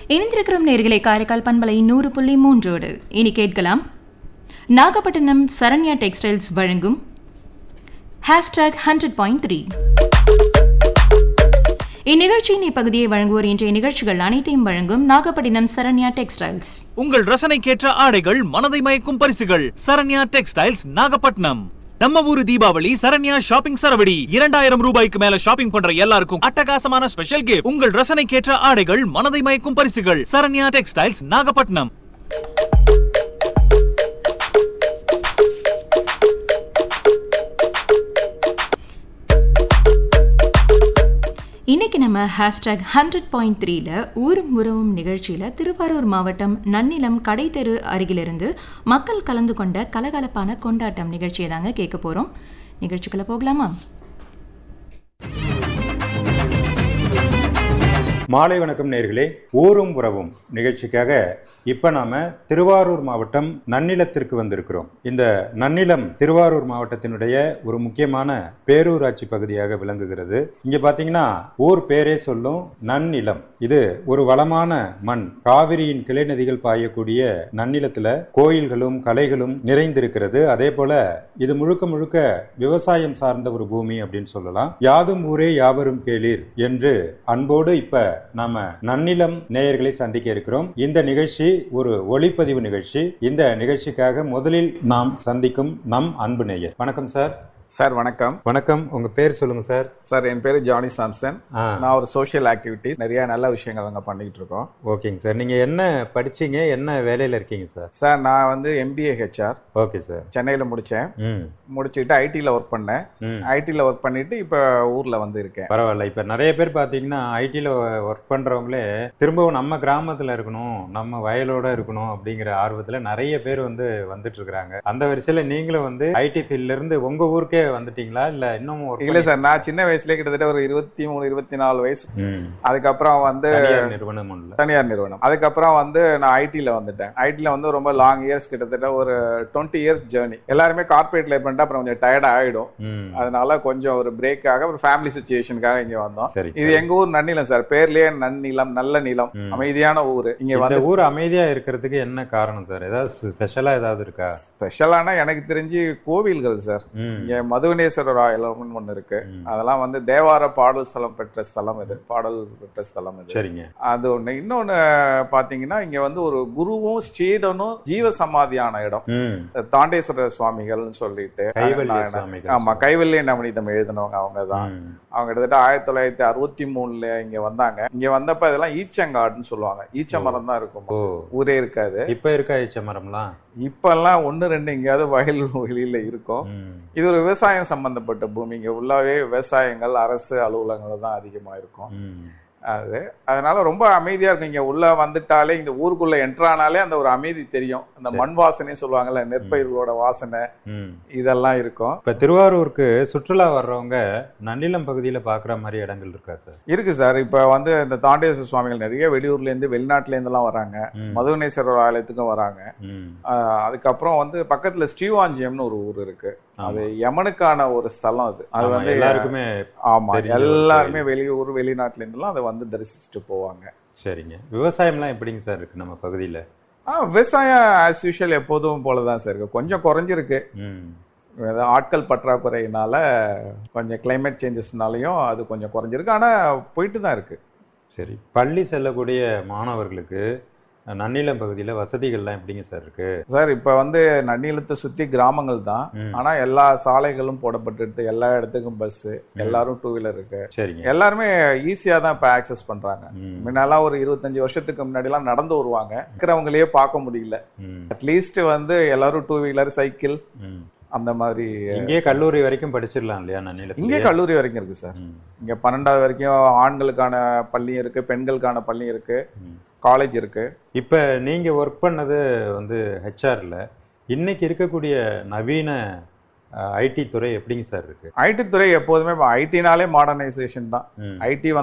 இணைந்திருக்கிறோம் நேர்களை காரைக்கால் பண்பலை நூறு புள்ளி மூன்றோடு இனி கேட்கலாம் நாகப்பட்டினம் சரண்யா டெக்ஸ்டைல்ஸ் வழங்கும் ஹேஷ்டாக் ஹண்ட்ரட் பாயிண்ட் த்ரீ இந்நிகழ்ச்சியின் இப்பகுதியை வழங்குவோர் இன்றைய நிகழ்ச்சிகள் அனைத்தையும் வழங்கும் நாகப்பட்டினம் சரண்யா டெக்ஸ்டைல்ஸ் உங்கள் ரசனைக்கேற்ற ஆடைகள் மனதை மயக்கும் பரிசுகள் சரண்யா டெக்ஸ்டைல்ஸ் நாகப்பட்டினம் நம்ம ஊரு தீபாவளி சரண்யா ஷாப்பிங் சரவடி இரண்டாயிரம் ரூபாய்க்கு மேல ஷாப்பிங் பண்ற எல்லாருக்கும் அட்டகாசமான ஸ்பெஷல் கிஃப்ட் உங்கள் ரசனைக்கேற்ற ஆடைகள் மனதை மயக்கும் பரிசுகள் சரண்யா டெக்ஸ்டைல்ஸ் நாகப்பட்டினம் இன்னைக்கு நம்ம ஹேஷ்டாக் ஹண்ட்ரட் பாயிண்ட் த்ரீல ஊரும் உறவும் நிகழ்ச்சியில் திருவாரூர் மாவட்டம் நன்னிலம் கடைத்தெரு அருகிலிருந்து மக்கள் கலந்து கொண்ட கலகலப்பான கொண்டாட்டம் நிகழ்ச்சியை தாங்க கேட்க போகிறோம் நிகழ்ச்சிக்குள்ள போகலாமா மாலை வணக்கம் நேர்களே ஊரும் உறவும் நிகழ்ச்சிக்காக இப்போ நாம திருவாரூர் மாவட்டம் நன்னிலத்திற்கு வந்திருக்கிறோம் இந்த நன்னிலம் திருவாரூர் மாவட்டத்தினுடைய ஒரு முக்கியமான பேரூராட்சி பகுதியாக விளங்குகிறது இங்க பாத்தீங்கன்னா ஊர் பேரே சொல்லும் நன்னிலம் இது ஒரு வளமான மண் காவிரியின் கிளை நதிகள் பாயக்கூடிய நன்னிலத்துல கோயில்களும் கலைகளும் நிறைந்திருக்கிறது அதே போல இது முழுக்க முழுக்க விவசாயம் சார்ந்த ஒரு பூமி அப்படின்னு சொல்லலாம் யாதும் ஊரே யாவரும் கேளீர் என்று அன்போடு இப்ப நாம நன்னிலம் நேயர்களை சந்திக்க இருக்கிறோம் இந்த நிகழ்ச்சி ஒரு ஒளிப்பதிவு நிகழ்ச்சி இந்த நிகழ்ச்சிக்காக முதலில் நாம் சந்திக்கும் நம் அன்பு நேயர் வணக்கம் சார் சார் வணக்கம் வணக்கம் உங்க பேர் சொல்லுங்க சார் சார் என் பேர் ஜானி சாம்சன் ஆ நான் ஒரு சோஷியல் ஆக்டிவிட்டிஸ் நிறைய நல்ல விஷயங்கள் அங்கே பண்ணிக்கிட்டு இருக்கோம் ஓகேங்க சார் நீங்க என்ன படிச்சீங்க என்ன வேலையில இருக்கீங்க சார் சார் நான் வந்து எம்பிஏ ஹெச்ஆர் ஓகே சார் சென்னையில் முடித்தேன் ம் முடிச்சுட்டு ஐடியில் ஒர்க் பண்ணேன் ம் ஐடியில் ஒர்க் பண்ணிட்டு இப்போ ஊரில் வந்து இருக்கேன் பரவாயில்ல இப்ப நிறைய பேர் பாத்தீங்கன்னா ஐடில ஒர்க் பண்றவங்களே திரும்பவும் நம்ம கிராமத்துல இருக்கணும் நம்ம வயலோட இருக்கணும் அப்படிங்கிற ஆர்வத்துல நிறைய பேர் வந்து வந்துட்டு இருக்காங்க அந்த வரிசையில நீங்களும் வந்து ஐடி ஃபீல்ட்ல இருந்து உங்க ஊருக்கே வந்துட்டீங்களா இல்ல இன்னும் work இல்லை சார் நான் சின்ன வயசுலேயே கிட்டத்தட்ட ஒரு இருபத்தி மூணு இருபத்தி நாலு வயசு பண்ணி- ம். அதுக்கப்புறம் வந்து தனியார் நிறுவனம் ஒண்ணுல தனியார் நிறுவனம் அதுக்கப்புறம் வந்து நான் ஐடியில் வந்துட்டேன் ஐடியில் வந்து ரொம்ப லாங் இயர்ஸ் கிட்டத்தட்ட ஒரு டுவெண்ட்டி இயர்ஸ் ஜேர்னி எல்லாருமே கார்பரேட் லைஃப் பண்ணிட்டு அப்புறம் கொஞ்சம் டயர்ட் ஆகிடும் ம். அதனால கொஞ்சம் ஒரு பிரேக்காக ஒரு ஃபேமிலி சுச்சுவேஷனுக்காக இங்க வந்தோம் சரி இது எங்க ஊர் நன்னிலம் சார் பேர்லயே நன்னிலம் நல்ல நிலம் ம். அமைதியான ஊர் இங்க இந்த வந்து ஊர் அமைதியா இருக்கிறதுக்கு என்ன காரணம் சார் ஏதாவது ஸ்பெஷலா ஏதாவது இருக்கா ஸ்பெஷலான எனக்கு தெரிஞ்சு கோவில்கள் சார் ம். இங்க மதுவனேஸ்வரர் ஆலயம்னு ஒண்ணு இருக்கு ம். அதெல்லாம் வந்து தேவார பாடல் ஸ்தலம் பெற்ற ஸ்தலம் இது பாடல் பெற்ற ஸ்தலம் இது சரிங்க அது ஒண்ணு இன்னொன்னு பாத்தீங்கன்னா இங்க வந்து ஒரு குருவும் ஸ்ரீடனும் ஜீவ சமாதியான இடம் ம். தாண்டேஸ்வரர் சுவாமிகள்னு சொல்லிட்டு கைவல்ய நான்- சுவாமிகள் ஆமா கைவல்ய நவநீதம் எழுதினவங்க அவங்க தான் ம். அவங்க கிட்டத்தட்ட ஆயிரத்தி தொள்ளாயிரத்தி அறுபத்தி மூணுல இங்க வந்தாங்க இங்க வந்தப்ப இதெல்லாம் ஈச்சங்காடுன்னு சொல்லுவாங்க ஈச்ச மரம் தான் இருக்கும் ஓ ஊரே இருக்காது இப்ப இருக்கா ஈச்ச மரம்லாம் இப்பெல்லாம் ஒண்ணு ரெண்டு எங்கேயாவது வயல் வெளியில இருக்கும் ம். இது ஒரு விவசாயம் சம்பந்தப்பட்ட பூமி இங்க உள்ளாவே விவசாயங்கள் அரசு அலுவலகங்கள் தான் அதிகமா இருக்கும் ம். அது அதனால ரொம்ப அமைதியா இருக்கும் இங்க உள்ள வந்துட்டாலே இந்த ஊருக்குள்ள என்ட்ரானாலே அந்த ஒரு அமைதி தெரியும் அந்த சரி. மண் வாசனை சொல்லுவாங்கல்ல நெற்பயிர்களோட வாசனை ம். இதெல்லாம் இருக்கும் இப்ப திருவாரூருக்கு சுற்றுலா வர்றவங்க நன்னிலம் பகுதியில பாக்குற மாதிரி இடங்கள் இருக்கா சார் இருக்கு சார் இப்ப வந்து இந்த தாண்டேஸ்வர சுவாமிகள் நிறைய வெளியூர்ல இருந்து வெளிநாட்டுல இருந்தெல்லாம் வராங்க ம். மதுவனேஸ்வரர் ஆலயத்துக்கும் வராங்க ம். ஆஹ் அதுக்கப்புறம் வந்து பக்கத்துல ஸ்ரீவாஞ்சியம்னு ஒரு ஊர் இருக்கு அது யமனுக்கான ஒரு ஸ்தலம் அது அது ஆமா, வந்து எல்லாருக்குமே ஆமா தெரிஞ்ச ஒரு எல்லாருமே வெளியூர் வெளிநாட்டுல இருந்தெல்லாம் அதை வந்து தரிசிச்சுட்டு போவாங்க சரிங்க விவசாயம்லாம் எப்படிங்க சார் இருக்கு நம்ம பகுதியில ஆ விவசாயம் ஆஸ் யூஷுவல் எப்போதும் போலதான் சார் இருக்கு கொஞ்சம் குறைஞ்சிருக்கு ம். ஏதோ ஆட்கள் பற்றாக்குறையினால கொஞ்சம் கிளைமேட் சேஞ்சஸ்னாலையும் அது கொஞ்சம் குறைஞ்சிருக்கு ஆனா போயிட்டு தான் இருக்கு சரி பள்ளி செல்லக்கூடிய மாணவர்களுக்கு நன்னிலம் பகுதியில வசதிகள்லாம் எப்படிங்க சார் இருக்கு சார் இப்ப வந்து நன்னிலத்தை சுத்தி கிராமங்கள் தான் ம். ஆனா எல்லா சாலைகளும் போடப்பட்டு எல்லா இடத்துக்கும் பஸ் எல்லாரும் டூ வீலர் இருக்கு சரிங்க எல்லாருமே ஈஸியா தான் இப்ப ஆக்சஸ் பண்றாங்க ம். முன்னெல்லாம் ஒரு இருபத்தஞ்சு வருஷத்துக்கு முன்னாடி எல்லாம் நடந்து வருவாங்க இருக்கிறவங்களையே பார்க்க முடியல ம். அட்லீஸ்ட் வந்து எல்லாரும் டூ வீலர் சைக்கிள் ம். அந்த மாதிரி இங்கேயே கல்லூரி வரைக்கும் படிச்சிடலாம் இல்லையா நன்னிலத்துல இங்கே கல்லூரி வரைக்கும் இருக்கு சார் ம். இங்க பன்னெண்டாவது வரைக்கும் ஆண்களுக்கான பள்ளியும் இருக்கு பெண்களுக்கான பள்ளியும் இருக்கு ம். காலேஜ் இருக்கு இப்ப நீங்க ஒர்க் பண்ணது வந்து ஹெச்ஆர்ல இன்னைக்கு இருக்கக்கூடிய நவீன ஐடி துறை எப்படிங்க சார் இருக்கு ஐடி துறை எப்போதுமே ஐடினாலே மாடர்னைசேஷன் தான் ம். ஐடி